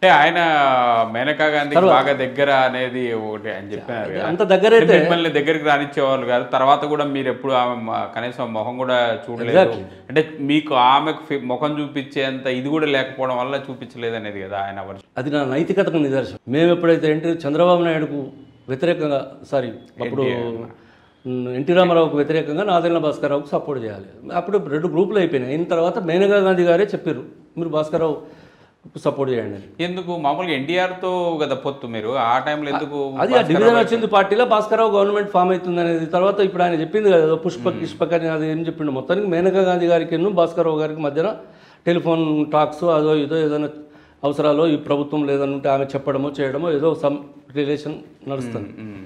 అంటే ఆయన మేనకా గాంధీకి బాగా దగ్గర అనేది ఒకటి ఆయన చెప్పినారు కదా. అంత దగ్గరైతే మిమ్మల్ని దగ్గరికి రానిచ్చేవాళ్ళు కాదు తర్వాత కూడా మీరు ఎప్పుడు ఆమె మ- కనీసం మొహం కూడా చూడలేదు అంటే మీకు ఆమెకు ఫి- ముఖం చూపించేంత ఇది కూడా లేకపోవడం వల్ల చూపించలేదు అనేది కదా ఆయన వర్షం అది నా నైతికతకు నిదర్శనం మేము ఎప్పుడైతే ఎన్టీ చంద్రబాబు నాయుడుకు వ్యతిరేకంగా సారీ అప్పుడు ఉమ్, ఎన్టీ రామారావుకు వ్యతిరేకంగా నాదెల్ల భాస్కర్రావుకు సపోర్ట్ చేయాలి అప్పుడు రెండు గ్రూపులు అయిపోయినాయి అయిన తర్వాత మేనకా గాంధీ గారే చెప్పారు మీరు భాస్కర్రావు సపోర్ట్ చేయండి అని ఎందుకు మామూలుగా ఎన్టీఆర్ తో కదా పొత్తు మీరు ఆ టైంలో ఎందుకు అది ఆ డివిజన్ వచ్చింది పార్టీలో భాస్కరరావు గవర్నమెంట్ ఫామ్ అవుతుంది అనేది తర్వాత ఇప్పుడు ఆయన చెప్పింది కదా ఏదో పుష్ప పుష్పక్ అని అది ఏం చెప్పిండు మొత్తానికి మేనకా గాంధీ గారికి భాస్కరరావు గారికి మధ్యన టెలిఫోన్ టాక్స్ అదో ఏదో ఏదైనా అవసరాలు ఈ ప్రభుత్వం లేదని ఉంటే ఆమె చెప్పడమో చేయడమో ఏదో సమ్ రిలేషన్ నడుస్తుంది ఉమ్.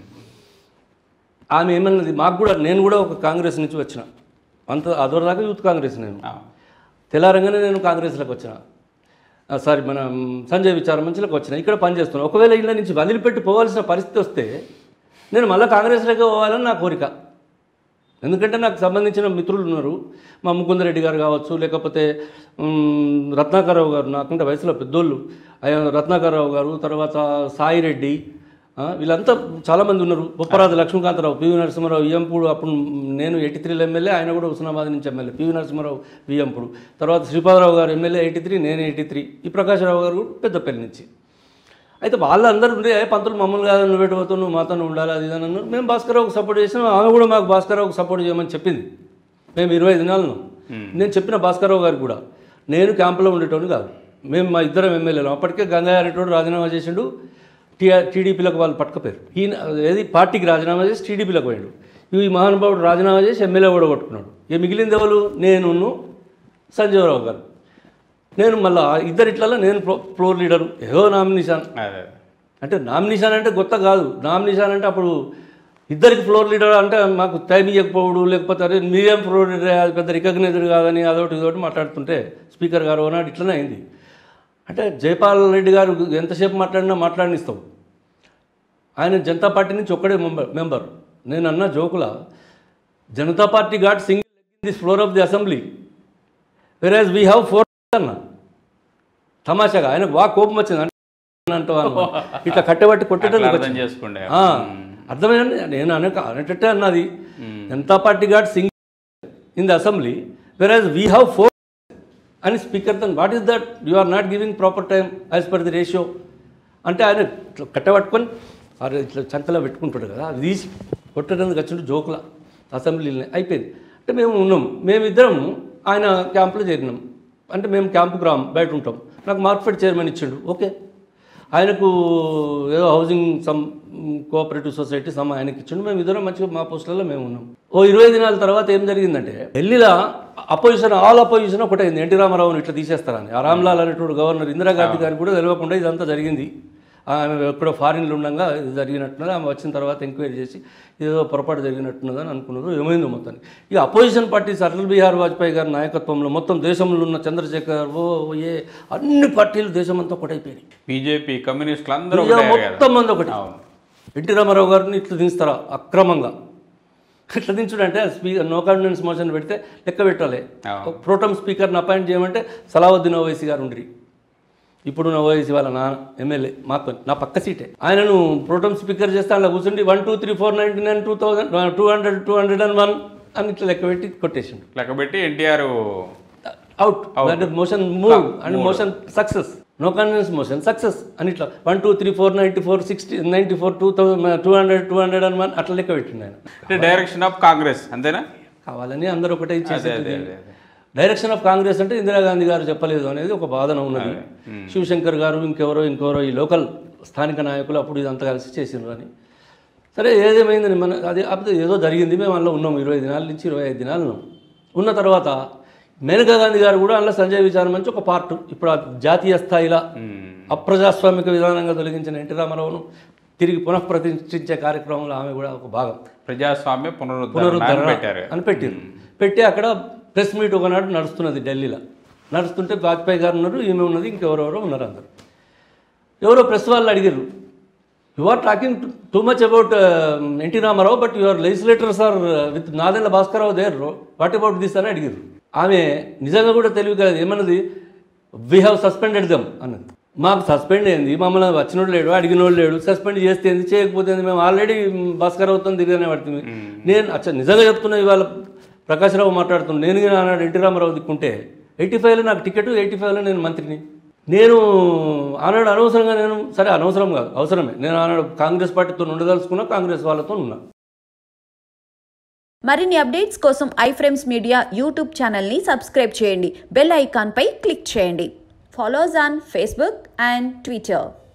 ఆమె ఏమన్నది మాకు కూడా నేను కూడా ఒక కాంగ్రెస్ నుంచి వచ్చిన అంత అదొరదాకా యూత్ కాంగ్రెస్ నేను ఆ. తెల్లారంగానే నేను కాంగ్రెస్లోకి వచ్చిన ఆ, సారీ మన మ్, సంజయ్ విచారం మంచిలోకి వచ్చిన ఇక్కడ పనిచేస్తున్నాను ఒకవేళ ఇళ్ళ నుంచి వదిలిపెట్టి పోవాల్సిన పరిస్థితి వస్తే నేను మళ్ళీ కాంగ్రెస్లోకి పోవాలని నా కోరిక ఎందుకంటే నాకు సంబంధించిన మిత్రులు ఉన్నారు మా ముకుందరెడ్డి గారు కావచ్చు లేకపోతే మ్, రత్నాకరరావు గారు నాకంటే వయసులో పెద్దోళ్ళు ఆయన రత్నాకరరావు గారు తర్వాత సాయిరెడ్డి ఆ, వీళ్ళంతా చాలామంది ఉన్నారు ఉప్పరాజు లక్ష్మీకాంతరావు పివి నరసింహారావు వియంపుడు అప్పుడు నేను ఎయిటీ త్రీలో ఎమ్మెల్యే ఆయన కూడా హుస్నాబాద్ నుంచి ఎమ్మెల్యే పివి నరసింహారావు వియంపుడు తర్వాత Sripada Rao garu MLA eighty three నేను ఎయిటీ త్రీ ఈ ప్రకాశ్రావు గారు కూడా పెద్దపల్లి నుంచి అయితే వాళ్ళందరూ ఉండే "ఏ, పంతులు మమ్మల్ని కాదు నువ్వు పెట్టబోతావు నువ్వు మాతో ఉండాలి అది ఇది అని అన్నారు మేము భాస్కరరావుకు సపోర్ట్ చేసినాం ఆమె కూడా మాకు భాస్కరరావుకు సపోర్ట్ చేయమని చెప్పింది మేము ఇరవై దినాలను నేను చెప్పిన భాస్కరరావు గారికి కూడా నేను క్యాంపులో ఉండేటోని కాదు మేము మా ఇద్దరం ఎమ్మెల్యేలు అప్పటికే గంగయ్య అనేటోడు రాజీనామా చేసిండు టీఆర్ టీడీపీలకు వాళ్ళు పట్టుకపోయారు ఈయన ఏది పార్టీకి రాజీనామా చేసి టీడీపీలకు పోయాడు ఈ మహానుభావుడు రాజీనామా చేసి ఎమ్మెల్యే కూడా కొట్టుకున్నాడు ఇక మిగిలింది ఎవరు నేను సంజీవరావు గారు నేను మళ్ళీ ఇద్దరు ఇట్లలో నేను ఫ్లో ఫ్లోర్ లీడరు ఏదో నామినేషన్ అదే అంటే నామినేషన్ అంటే కొత్త కాదు నామినేషన్ అంటే అప్పుడు ఇద్దరికి ఫ్లోర్ లీడర్ అంటే మాకు టైం ఇవ్వకపోవడు లేకపోతే అరే మీరేం ఫ్లోర్ లీడర్ అది పెద్ద రికగ్నైజర్ కాదని అదొకటి ఇదొకటి మాట్లాడుతుంటే స్పీకర్ గారు ఓనాడు ఇట్లనే అయింది అంటే జయపాల్ రెడ్డి గారు ఎంతసేపు మాట్లాడినా మాట్లాడినిస్తాం ఆయన జనతా పార్టీ నుంచి ఒక్కడే మెంబర్ మెంబర్ నేను అన్న జోకుల Janata party got single this floor of the assembly whereas we have four అన్న తమాషాగా ఆయనకు బాగా కోపం వచ్చింది అంటే అంటావా అన్న. ఇట్లా కట్టబట్టి కొట్టేటందుకు అర్థం వచ్చింది. చేసుకుండే ఆ, అర్థమైంది నేను అనే అనేటట్టే అన్నది Janata party got single in the assembly whereas we have four అని స్పీకర్ తను what is that you are not giving proper time as per the ratio అంటే ఆయన ఇట్లా కట్టబట్టుకొని అరే ఇట్లా చంకలో పెట్టుకుంటాడు కదా అది తీసి కొట్టడానికి వచ్చిండు జోకుల అసెంబ్లీలో అయిపోయింది అంటే మేము ఉన్నాం మేమిద్దరం ఆయన క్యాంపులో చేరినాం అంటే మేము క్యాంపుకు రాం బయట ఉంటాం నాకు మార్కెట్ చైర్మన్ ఇచ్చిండు ఓకే ఆయనకు ఏదో housing some cooperative society some ఆయనకి ఇచ్చిండు మేము ఇద్దరం మంచిగా మా పోస్టులలో మేము ఉన్నాం ఓ ఇరవై దినాల తర్వాత ఏం జరిగిందంటే ఢిల్లీలో అపోజిషన్ ఆల్ అపోజిషన్ ఒకటైంది ఎన్టీ రామారావుని ఇట్లా తీసేస్తారని ఆ రామ్లాల్ అనేటువంటి గవర్నర్ ఇందిరాగాంధీ గారికి కూడా తెలియకుండా ఇదంతా జరిగింది ఆమె ఎక్కడో ఫారిన్లో ఉండగా ఇది జరిగినట్టున్నది ఆమె వచ్చిన తర్వాత ఎంక్వైరీ చేసి ఏదో పొరపాటు జరిగినట్టున్నది అని అనుకున్నారు ఏమైందో మొత్తానికి ఇక అపోజిషన్ పార్టీస్ అటల్ బిహార్ వాజ్పేయి గారి నాయకత్వంలో మొత్తం దేశంలో ఉన్న చంద్రశేఖర్ ఓ ఏ అన్ని పార్టీలు దేశమంతా ఒకటైపోయినాయి బీజేపీ కమ్యూనిస్టులు అందరూ ఇక ఒకటే కదా మొత్తం మంది ఒకటి అవును ఎన్టీ రామారావు గారిని ఇట్లా దించుతారా అక్రమంగా ఇట్లా దించుడు అంటే స్పీకర్ నో కాన్ఫిడెన్స్ మోషన్ పెడితే లెక్క పెట్టాలి అవును. ప్రోటమ్ స్పీకర్ని అపాయింట్ చేయమంటే సలావుద్దీన్ ఓవైసీ గారు ఉండ్రి ఇప్పుడు నా ఓవైసీ వాళ్ళ నాన్న ఎమ్మెల్యే మాకు నా పక్క సీటే ఆయనను ప్రోటమ్ స్పీకర్ చేస్తే అలా కూర్చుండి one two three four ninety nine two thousand two hundred two hundred and one అని ఇట్లా లెక్క పెట్టి కొట్టేసిండు లెక్క పెట్టి ఎన్టీఆర్ అవుట్ అంటే motion move and motion success no confidence motion success అని ఇట్లా one two three four ninety four sixty ninety four two thousand two hundred two hundred and one అట్లా లెక్క పెట్టిండు ఆయన అంటే డైరెక్షన్ ఆఫ్ కాంగ్రెస్ అంతేనా కావాలని అందరూ ఒకటే అదే ఇచ్చేసి అదే అదే అదే. డైరెక్షన్ ఆఫ్ కాంగ్రెస్ అంటే ఇందిరాగాంధీ గారు చెప్పలేదు అనేది ఒక బాధన ఉన్నది శివశంకర్ గారు ఇంకెవరో ఇంకెవరో ఈ లోకల్ స్థానిక నాయకులు అప్పుడు ఇదంతా కలిసి చేసిండ్రు అని సరే ఏదేమైందని మన అది అప్పుడు ఏదో జరిగింది మేము అందులో ఉన్నాం ఇరవై దినాల నుంచి ఇరవై ఐదు దినాలు ఉన్నాం ఉన్న తర్వాత మేనకా గాంధీ గారు కూడా అందులో సంజయ్ విచారం మంచి ఒక పార్ట్ ఇప్పుడు ఆ జాతీయ స్థాయిలో మ్మ్. అప్రజాస్వామిక విధానంగా తొలగించిన ఎన్టీ రామారావును తిరిగి పునఃప్రతిష్ఠించే కార్యక్రమంలో ఆమె కూడా ఒక భాగం ప్రజాస్వామ్య పునరుద్ధరణ పునరుద్ధరణ అని పెట్టారు అని పెట్టారు పెట్టి అక్కడ ప్రెస్ మీట్ ఒకనాడు నడుస్తున్నది ఢిల్లీలో నడుస్తుంటే వాజ్పేయి గారు ఉన్నారు ఈమె ఉన్నది ఇంకెవరెవరో ఉన్నారు అందరు ఎవరో ప్రెస్ వాళ్ళు అడిగారు you are talking too much about NT Rama Rao but your legislators are with Nadendla Bhaskara Rao there what about this అని అడిగారు ఆమె నిజంగా కూడా తెలివి కాదు ఏమన్నది వీ హ్యావ్ సస్పెండెడ్ దమ్ అన్నది మాకు సస్పెండ్ అయింది మమ్మల్ని వచ్చినోడు లేడు అడిగినోడు లేడు సస్పెండ్ చేస్తే ఏంది చేయకపోతే ఏంది? మేము ఆల్రెడీ భాస్కర్ అవుతాం దిగానే పడుతుంది నేను అచ్చా నిజంగా చెప్తున్నా ఇవాళ ప్రకాశ్రావు మాట్లాడుతున్నాను నేను కానీ ఆనాడు ఎన్టీ రామారావు దిక్కుంటే ఎయిటీ ఫైవ్లో నాకు టికెట్ ఎయిటీ ఫైవ్లో నేను మంత్రిని నేను ఆనాడు అనవసరంగా నేను సరే అనవసరం కాదు అవసరమే నేను ఆనాడు కాంగ్రెస్ పార్టీతో ఉండదలుచుకున్నా కాంగ్రెస్ వాళ్ళతో ఉన్నా మరిన్ని అప్డేట్స్ కోసం ఐఫ్రేమ్స్ మీడియా యూట్యూబ్ ఛానల్ని సబ్స్క్రైబ్ చేయండి బెల్ ఐకాన్పై క్లిక్ చేయండి follows on Facebook and Twitter